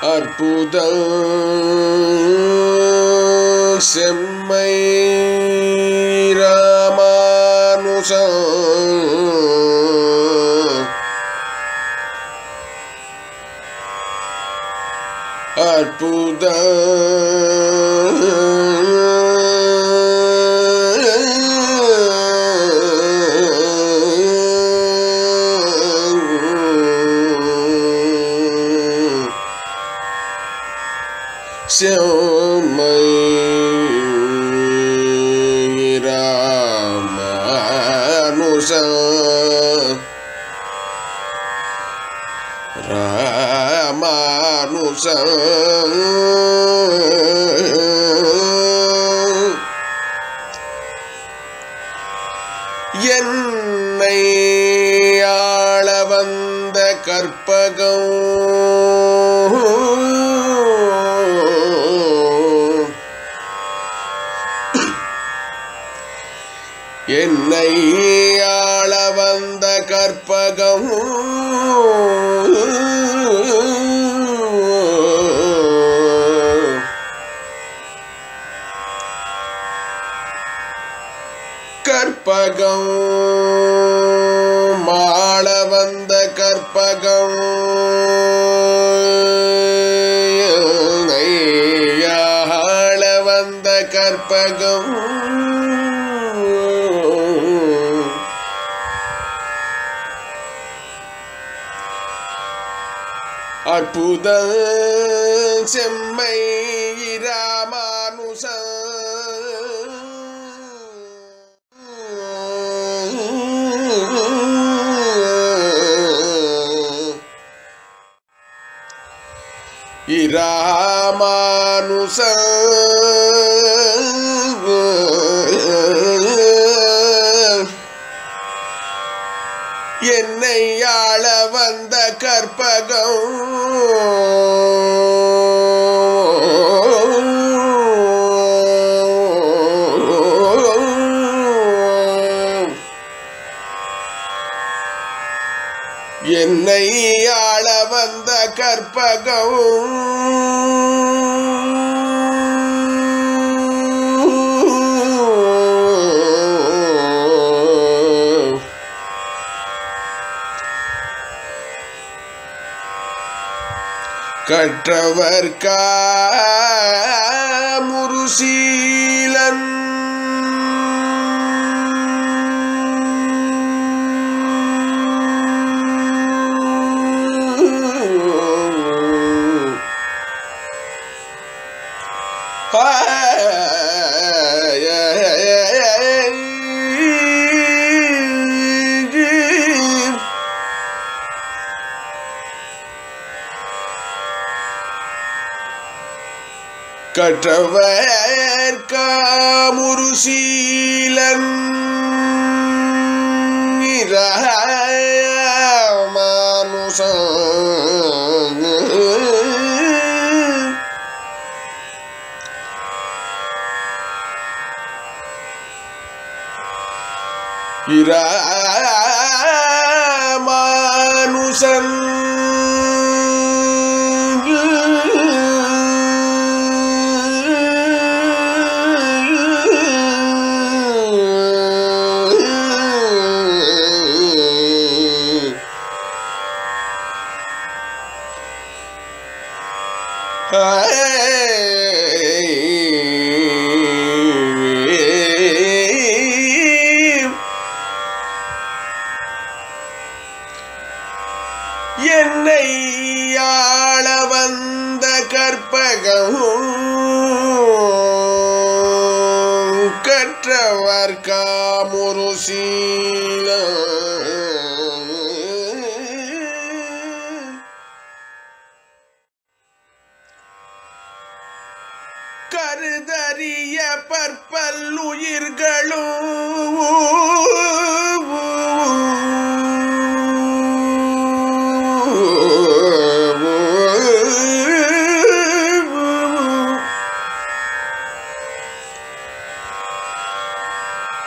அற்புத செம்மை ராமானுசம் அற்புத செம்மை ராமானுசம் ராமானுசம் என்னை ஆள வந்த கற்பகம் என்னை ஆள வந்த கற்பகம் கற்பகம் மாள வந்த கற்பகம் ஆள வந்த கற்பகம் அற்புத செம்மை ராமானுச இராமானுச என்னை ஆள வந்த கற்பகம் என்னை ஆள வந்த கற்பகம் கற்றவர் முருசீலன் கற்றவர் காமுருசீலன் மானுசன் இராமானுசன் என்னை ஆள வந்த கற்பகம் கற்றவர் காமுரு கருதறிய பற்பல்லுயிர்களும்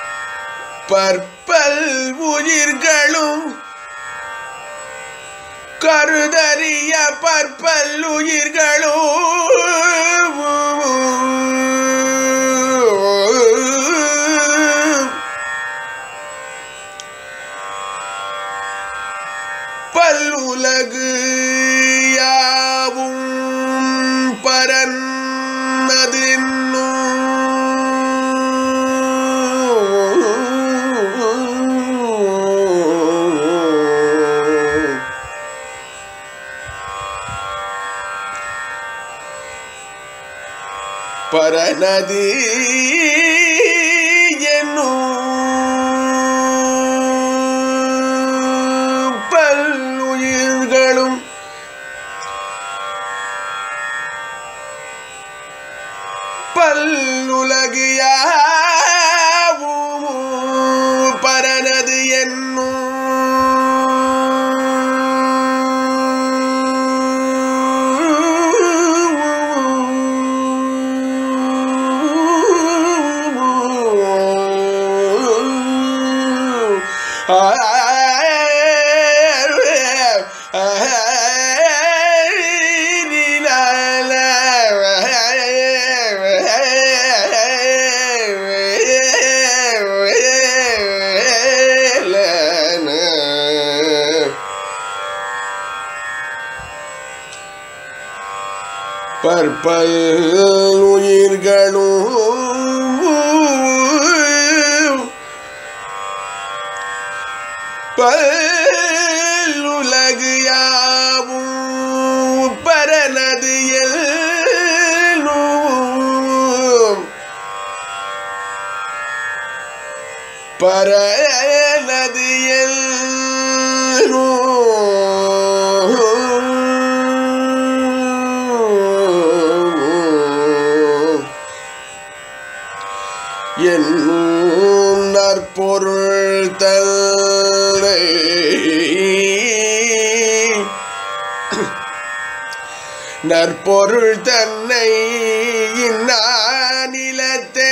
பற்பல் உயிர்களும் கருதறிய பற்பல்லுயிர்களோ பல்லுலகு யாவும் பரன்னது பரநதி என்னும் பல்லுயிர்களும் பல்லுலகு யாவும் பரனது பற்பல் உயிர்களும் பல்லுலகு யாவும் பரனது எல்லும் பரனது எல்லும் என்னும் நற்பொருள் தல்லை நற்பொருள் தன்னை இந்நானிலத்தே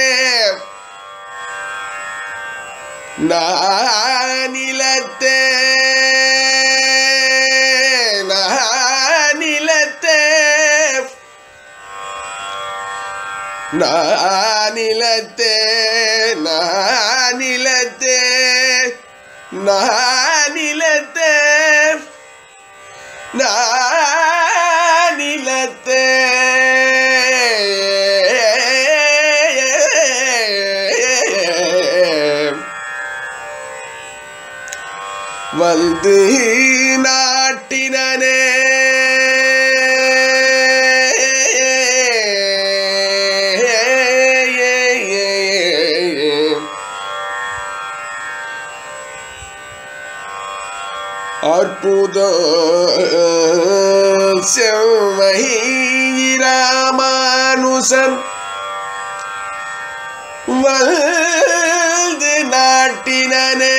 நானிலத்தே நானிலத்தே நானிலத்தே நானிலத்தே நானிலத்தே நானிலத்தே வந்து நாட்டினனே அற்புத செவ்வை ராமானுசன் வந்து நாட்டினனே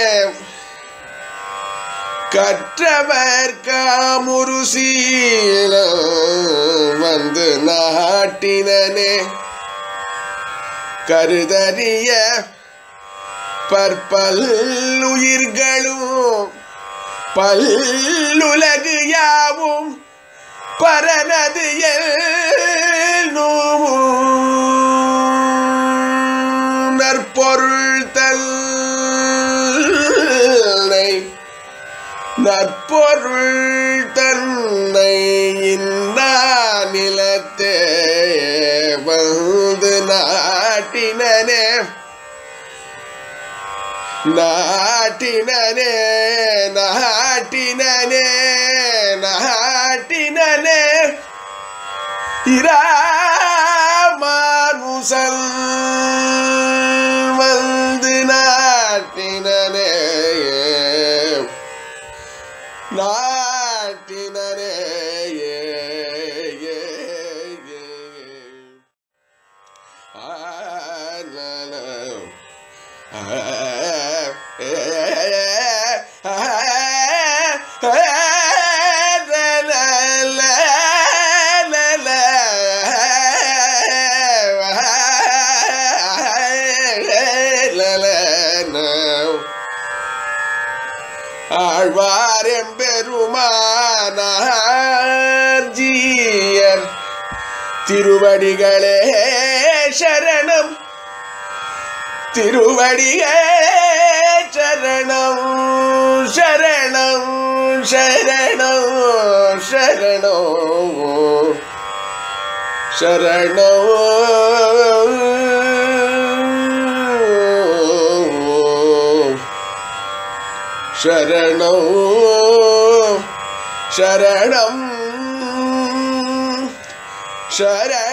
கற்றவர் காமுருசீல வந்து நாட்டினனே கருதறிய பற்பல் உயிர்களும் பல்லுலகு யாவும் பரனது எல்லும் நற்பொருள் தன்னை நற்பொருள் தன்னை நிலத்தே வந்து நாட்டினனே நாட்டினனே நாட்டினனே நாட்டினனே இராமானுசன் வந்து நாட்டினனே நாட்டினரே ஏ, ஏ, ஏ, ஏ. ஆ, லா, லா. ஆ, ஏ, ஆ, ஆ, லா, லா, லா, லா, லா. லா, லா, லா. ஆழ்வார் எம்பெருமான் நானாஜியர் திருவடிகளே சரணம் திருவடிகளே சரணம் சரணம் சரணம் சரணம் சரணம் சரணம் சரணம் சரணம்